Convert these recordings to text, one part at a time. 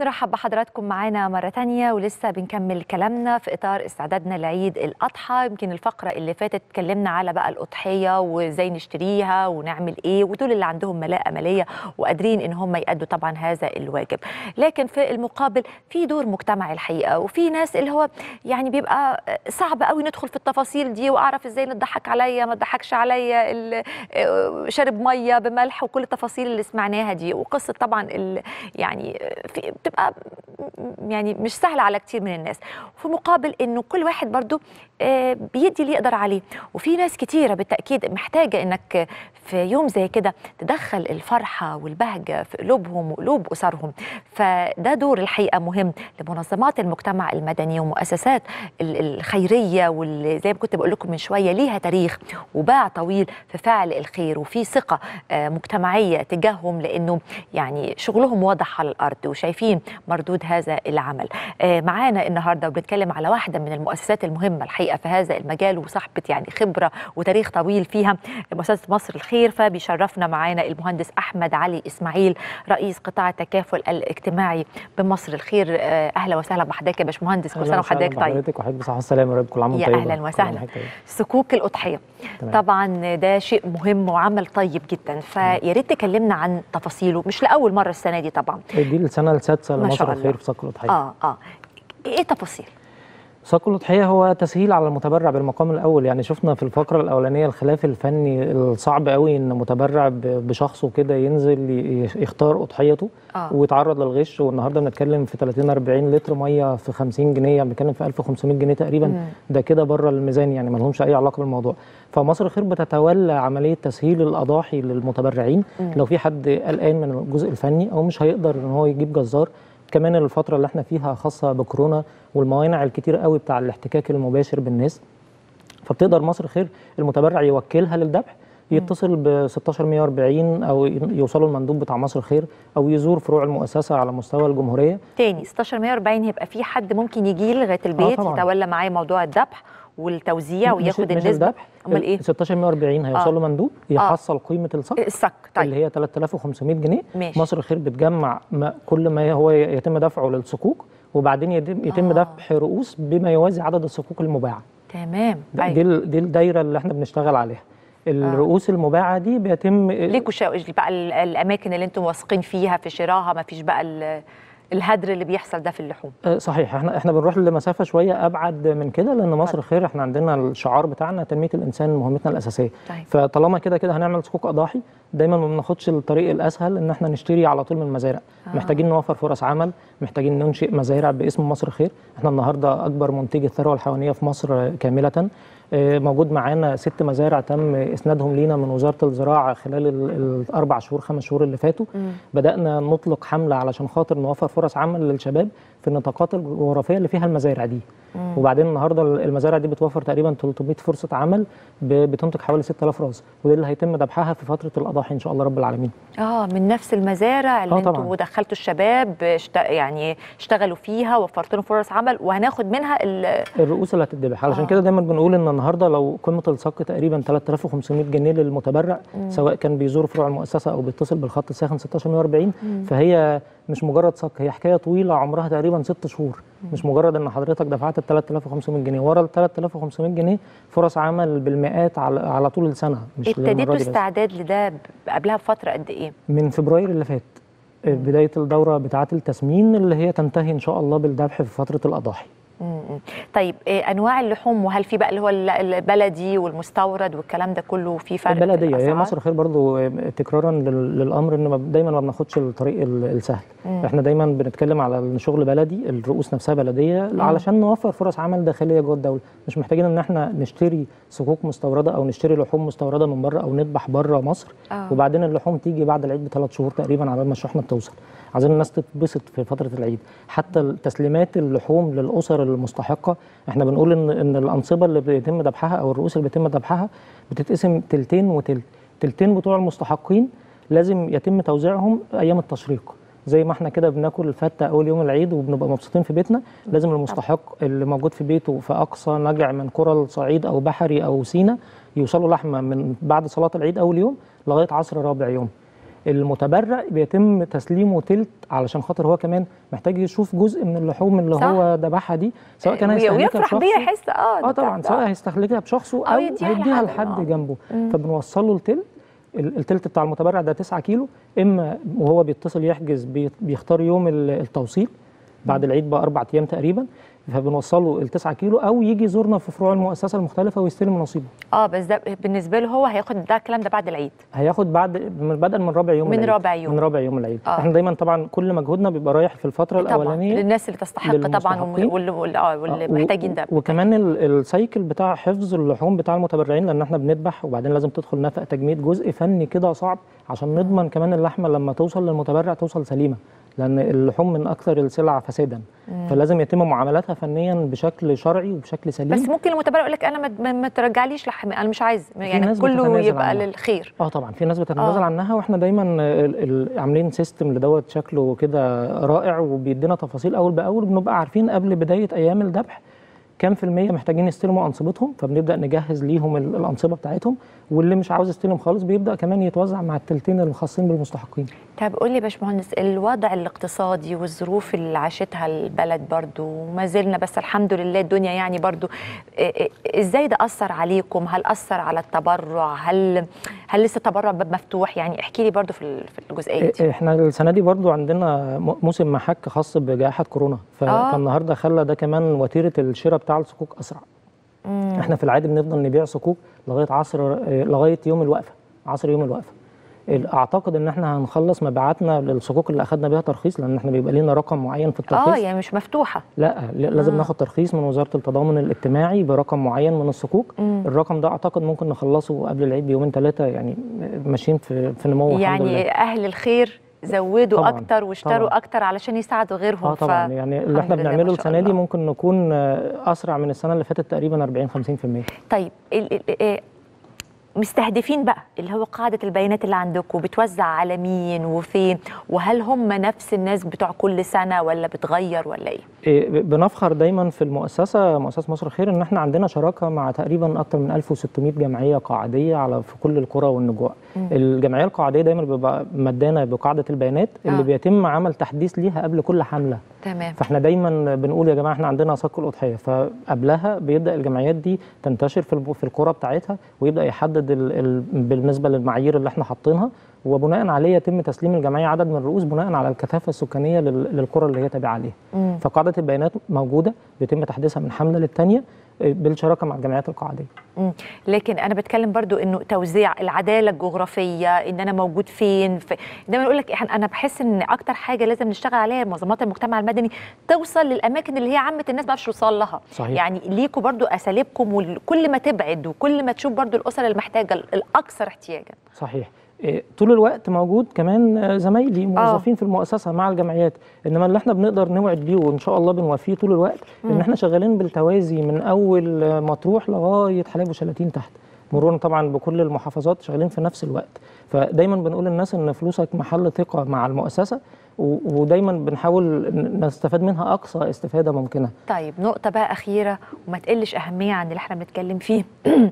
نرحب بحضراتكم معانا مرة تانية ولسه بنكمل كلامنا في إطار استعدادنا لعيد الأضحى يمكن الفقرة اللي فاتت اتكلمنا على بقى الأضحية وإزاي نشتريها ونعمل إيه ودول اللي عندهم ملاءة مالية وقادرين إن هم يأدوا طبعا هذا الواجب لكن في المقابل في دور مجتمعي الحقيقة وفي ناس اللي هو يعني بيبقى صعب قوي ندخل في التفاصيل دي وأعرف إزاي نضحك عليا ما تضحكش عليا ال- شرب مية بملح وكل التفاصيل اللي سمعناها دي وقصة طبعا ال- يعني في بتبقى يعني مش سهله على كتير من الناس في مقابل انه كل واحد برضو آه، بيدي اللي يقدر عليه وفي ناس كتيره بالتاكيد محتاجه انك في يوم زي كده تدخل الفرحه والبهجه في قلوبهم وقلوب اسرهم فده دور الحقيقه مهم لمنظمات المجتمع المدني ومؤسسات ال- الخيريه واللي زي ما كنت بقول لكم من شويه ليها تاريخ وباع طويل في فعل الخير وفي ثقه آه، مجتمعيه تجاههم لانه يعني شغلهم واضح على الارض وشايفين مردود هذا العمل آه، معانا النهارده وبنتكلم على واحده من المؤسسات المهمه الحقيقه في هذا المجال وصاحبه يعني خبره وتاريخ طويل فيها مؤسسه مصر الخير فبيشرفنا معانا المهندس احمد علي اسماعيل رئيس قطاع التكافل الاجتماعي بمصر الخير آه، اهلا وسهلا بحضرتك يا باشمهندس كل سنه وحضرتك طيب حضرتك وحضرتك بصحة والسلامة يا رب كل عام وانت يا طيبة أهلاً كل وسهلاً. عام وحضرتك طيبة. صكوك الاضحيه تمام. طبعا ده شيء مهم وعمل طيب جدا فيا ريت تكلمنا عن تفاصيله مش لاول مره السنه دي طبعا دي السنة السادسة ما شاء لمصر الله. الخير في صك الأضحية اه اه ايه تفاصيل صك الأضحية هو تسهيل على المتبرع بالمقام الأول يعني شفنا في الفقرة الأولانية الخلاف الفني الصعب قوي إن متبرع ب- بشخصه كده ينزل ي- يختار أضحيته آه. ويتعرض للغش والنهارده بنتكلم في 30 40 لتر ميه في 50 جنيه يعني بنتكلم في 1500 جنيه تقريبا مم. ده كده بره الميزان يعني ما لهمش اي علاقه بالموضوع فمصر الخير بتتولى عمليه تسهيل الاضاحي للمتبرعين مم. لو في حد قلقان من الجزء الفني او مش هيقدر ان هو يجيب جزار كمان الفتره اللي احنا فيها خاصه بكورونا والموانع الكتير قوي بتاع الاحتكاك المباشر بالناس فبتقدر مصر خير المتبرع يوكلها للذبح يتصل ب 16140 او يوصلوا المندوب بتاع مصر خير او يزور فروع المؤسسه على مستوى الجمهوريه تاني 1640 هيبقى في حد ممكن يجي لي لغايه البيت طبعاً. يتولى معايا موضوع الذبح والتوزيع مش- وياخد مش النسبه الذبح امال ايه 16140 هيوصل له مندوب يحصل قيمه الصك الصك طيب اللي هي 3500 جنيه ماشي. مصر الخير بتجمع ما كل ما هو يتم دفعه للصكوك وبعدين يتم, يتم آه. دفع رؤوس بما يوازي عدد الصكوك المباعه تمام ده- أيوة. دي ال- دي الدايره اللي احنا بنشتغل عليها الرؤوس المباعه دي بيتم ليكوا شا... بقى ال- الاماكن اللي انتم واثقين فيها في شراها ما فيش بقى ال- الهدر اللي بيحصل ده في اللحوم آه، صحيح احنا احنا بنروح لمسافه شويه ابعد من كده لان مصر خير احنا عندنا الشعار بتاعنا تنميه الانسان مهمتنا الاساسيه طيب. فطالما كده كده هنعمل صكوك اضاحي دايما ما بناخدش الطريق الاسهل ان احنا نشتري على طول من المزارع آه. محتاجين نوفر فرص عمل محتاجين ننشئ مزارع باسم مصر خير احنا النهارده اكبر منتج الثروه الحيوانيه في مصر آه، كامله آه، موجود معانا ست مزارع تم اسنادهم لينا من وزاره الزراعه خلال ال- الاربع شهور خمس شهور اللي فاتوا مم. بدانا نطلق حمله علشان خاطر نوفر فرص عمل للشباب في النطاقات الجغرافيه اللي فيها المزارع دي مم. وبعدين النهارده المزارع دي بتوفر تقريبا 300 فرصه عمل ب- بتنتج حوالي 6000 راس وده اللي هيتم ذبحها في فتره الاضاحي ان شاء الله رب العالمين اه من نفس المزارع اللي آه انتوا طبعاً. دخلتوا الشباب اشت... يعني اشتغلوا فيها وفرت لهم فرص عمل وهناخد منها ال... الرؤوس اللي هتتذبح علشان آه. كده دايما بنقول ان النهارده لو قيمه الصك تقريبا 3500 جنيه للمتبرع سواء كان بيزور فروع المؤسسه او بيتصل بالخط الساخن 1640 فهي مش مجرد صك هي حكايه طويله عمرها تقريبا ست شهور مش مجرد ان حضرتك دفعت ال 3500 جنيه ورا ال 3500 جنيه فرص عمل بالمئات على على طول السنه مش ابتديتوا للمرة دي بس. استعداد لده ب- قبلها بفتره قد ايه؟ من فبراير اللي فات بدايه الدوره بتاعه التسمين اللي هي تنتهي ان شاء الله بالذبح في فتره الاضاحي مم. طيب إيه انواع اللحوم وهل في بقى اللي هو ال- البلدي والمستورد والكلام ده كله في فرق في البلديه هي الأسعار؟ مصر خير برضو تكرارا لل- للامر ان ما- دايما ما بناخدش الطريق ال- السهل مم. احنا دايما بنتكلم على ان شغل بلدي الرؤوس نفسها بلديه علشان نوفر فرص عمل داخليه جوه الدوله مش محتاجين ان احنا نشتري صكوك مستورده او نشتري لحوم مستورده من بره او نذبح بره مصر آه. وبعدين اللحوم تيجي بعد العيد بثلاث شهور تقريبا على ما الشحنه بتوصل عايزين الناس تتبسط في فتره العيد حتى تسليمات اللحوم للاسر المستحقه احنا بنقول ان ان الانصبه اللي بيتم ذبحها او الرؤوس اللي بيتم ذبحها بتتقسم تلتين وتلت تلتين بتوع المستحقين لازم يتم توزيعهم ايام التشريق زي ما احنا كده بناكل الفته اول يوم العيد وبنبقى مبسوطين في بيتنا لازم المستحق اللي موجود في بيته في اقصى نجع من قرى الصعيد او بحري او سينا يوصلوا لحمه من بعد صلاه العيد اول يوم لغايه عصر رابع يوم المتبرع بيتم تسليمه تلت علشان خاطر هو كمان محتاج يشوف جزء من اللحوم اللي صح. هو ذبحها دي سواء كان وي- هيستهلكها ويفرح بيها بشخصه يحس اه اه طبعا ده- سواء هيستهلكها بشخصه أو او يديها هيديها لحد، آه. لحد جنبه مم. فبنوصله التلت ال- التلت بتاع المتبرع ده 9 كيلو اما وهو بيتصل يحجز بي- بيختار يوم ال- التوصيل بعد العيد باربع ايام تقريبا فبنوصله ال 9 كيلو او يجي يزورنا في فروع المؤسسه المختلفه ويستلم نصيبه اه بس ده بالنسبه له هو هياخد ده الكلام ده بعد العيد هياخد بعد من بدءا من رابع يوم من العيد. رابع يوم. من رابع يوم العيد آه. احنا دايما طبعا كل مجهودنا بيبقى رايح في الفتره طبعا الاولانيه للناس اللي تستحق طبعا للمستحقين. واللي واللي, آه واللي آه، و- محتاجين ده وكمان ال- السايكل بتاع حفظ اللحوم بتاع المتبرعين لان احنا بنذبح وبعدين لازم تدخل نفق تجميد جزء فني كده صعب عشان نضمن كمان اللحمه لما توصل للمتبرع توصل سليمه لان اللحوم من اكثر السلع فسادا فلازم يتم معاملتها فنيا بشكل شرعي وبشكل سليم بس ممكن المتبرع يقول لك انا ما- ما, ما ترجعليش لحم انا مش عايز يعني ناس كله بتتنازل يبقى عنها. للخير اه طبعا في ناس بتتنازل آه. عنها واحنا دايما ال- ال- عاملين سيستم لدوت شكله كده رائع وبيدينا تفاصيل اول باول بنبقى عارفين قبل بدايه ايام الذبح كام في المية محتاجين يستلموا أنصبتهم فبنبدأ نجهز ليهم ال- الأنصبة بتاعتهم واللي مش عاوز يستلم خالص بيبدأ كمان يتوزع مع التلتين الخاصين بالمستحقين طب قول لي يا باشمهندس الوضع الاقتصادي والظروف اللي عاشتها البلد برضو ما زلنا بس الحمد لله الدنيا يعني برضو إيه- إيه- ازاي ده اثر عليكم هل اثر على التبرع هل هل لسه التبرع باب مفتوح يعني احكي لي برضو في ال- في الجزئيه دي احنا السنة دي برضو عندنا م- موسم محك خاص بجائحة كورونا ف- آه. فالنهاردة خلى ده كمان وتيرة الشراء بتاع الصكوك أسرع مم. احنا في العادي بنفضل نبيع صكوك لغايه عصر آه، لغايه يوم الوقفه عصر يوم الوقفه ال- اعتقد ان احنا هنخلص مبيعاتنا للصكوك اللي اخدنا بيها ترخيص لان احنا بيبقى لنا رقم معين في الترخيص اه يعني مش مفتوحه لا ل- لازم آه. ناخد ترخيص من وزاره التضامن الاجتماعي برقم معين من الصكوك مم. الرقم ده اعتقد ممكن نخلصه قبل العيد بيومين ثلاثه يعني ماشيين في في نمو الحمد لله يعني اهل الخير زودوا طبعاً، اكتر واشتروا طبعاً. اكتر علشان يساعدوا غيرهم اه طبعا ف... يعني الحمد اللي احنا لله ما بنعمله شاء السنه دي الله. ممكن نكون آه، اسرع من السنه اللي فاتت تقريبا 40 50% طيب ال- ال- إيه، مستهدفين بقى اللي هو قاعدة البيانات اللي عندكم بتوزع على مين وفين وهل هم نفس الناس بتوع كل سنة ولا بتغير ولا ايه؟ إيه، ب- بنفخر دايما في المؤسسه مؤسسه مصر الخير ان احنا عندنا شراكه مع تقريبا اكثر من 1600 جمعيه قاعديه على في كل القرى والنجوع مم. الجمعيه القاعديه دايما بيبقى مدانا بقاعده البيانات اللي آه. بيتم عمل تحديث ليها قبل كل حمله تمام فاحنا دايما بنقول يا جماعه احنا عندنا صك الاضحيه فقبلها بيبدا الجمعيات دي تنتشر في الب- في القرى بتاعتها ويبدا يحدد ال ال بالنسبه للمعايير اللي احنا حاطينها وبناء عليه يتم تسليم الجمعيه عدد من الرؤوس بناء على الكثافه السكانيه لل- للقرى اللي هي تابعه عليها مم. فقاعده البيانات موجوده بيتم تحديثها من حمله للثانيه بالشراكه مع الجمعيات القاعديه مم. لكن انا بتكلم برضو انه توزيع العداله الجغرافيه ان انا موجود فين في دايما اقول لك إحنا- انا بحس ان اكتر حاجه لازم نشتغل عليها منظمات المجتمع المدني توصل للاماكن اللي هي عامه الناس ما تعرفش توصل لها صحيح. يعني ليكوا برضو اساليبكم وكل ما تبعد وكل ما تشوف برضو الاسر المحتاجه الاكثر احتياجا صحيح إيه، طول الوقت موجود كمان آه، زمايلي موظفين في المؤسسه مع الجمعيات انما اللي احنا بنقدر نوعد بيه وان شاء الله بنوفيه طول الوقت ان احنا شغالين بالتوازي من اول آه، مطروح لغايه حلايب وشلاتين تحت مرورا طبعا بكل المحافظات شغالين في نفس الوقت فدايما بنقول للناس ان فلوسك محل ثقه مع المؤسسه و- ودايما بنحاول ن- نستفاد منها اقصى استفاده ممكنه طيب نقطة بقى أخيرة وما تقلش أهمية عن اللي احنا بنتكلم فيه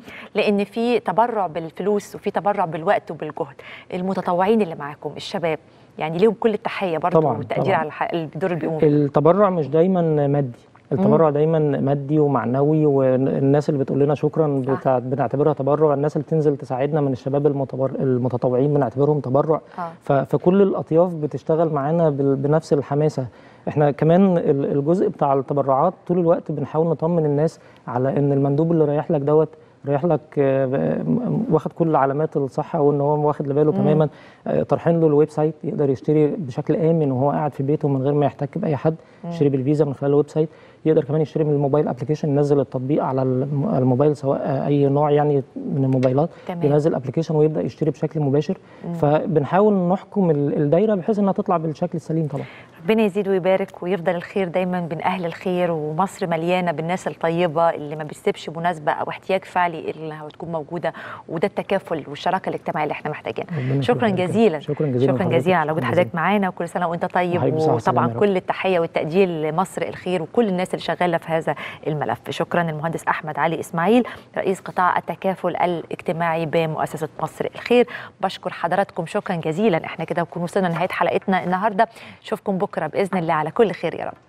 لأن في تبرع بالفلوس وفي تبرع بالوقت وبالجهد المتطوعين اللي معاكم الشباب يعني ليهم كل التحية برضه طبعاً، والتقدير طبعاً. على الح- الدور اللي بيقوموا التبرع مش دايما مادي التبرع دايما مادي ومعنوي والناس اللي بتقول لنا شكرا صح. بتاع بنعتبرها تبرع الناس اللي بتنزل تساعدنا من الشباب المتبر المتطوعين بنعتبرهم تبرع آه. ف- فكل الاطياف بتشتغل معانا بال- بنفس الحماسه احنا كمان ال- الجزء بتاع التبرعات طول الوقت بنحاول نطمن الناس على ان المندوب اللي رايح لك دوت رايح لك آه، ب- م- واخد كل علامات الصحه وان هو واخد باله تماما آه، طرحين له الويب سايت يقدر يشتري بشكل امن وهو قاعد في بيته من غير ما يحتك باي حد يشتري بالفيزا من خلال الويب سايت يقدر كمان يشتري من الموبايل ابلكيشن ينزل التطبيق على الم- الموبايل سواء آه، اي نوع يعني من الموبايلات تمام. ينزل ابلكيشن ويبدا يشتري بشكل مباشر فبنحاول نحكم ال- الدايره بحيث انها تطلع بالشكل السليم طبعا ربنا يزيد ويبارك ويفضل الخير دايما بين اهل الخير ومصر مليانه بالناس الطيبه اللي ما بتسيبش مناسبه او احتياج فعلي اللي هتكون موجوده وده التكافل والشراكه الاجتماعيه اللي احنا محتاجينها ربنا شكرا يخليك. جزيلا شكرا جزيلا شكرا لحضرتك. جزيلا على وجود شكراً حضرتك جزيلا. معانا وكل سنه وانت طيب وحضرتك بصحة وطبعا وسلامة يا رب. كل التحيه والتقدير لمصر الخير وكل الناس اللي اللي شغاله في هذا الملف شكرا المهندس احمد علي اسماعيل رئيس قطاع التكافل الاجتماعي بمؤسسه مصر الخير بشكر حضراتكم شكرا جزيلا احنا كده نكون وصلنا لنهايه حلقتنا النهارده اشوفكم بكره باذن الله على كل خير يا رب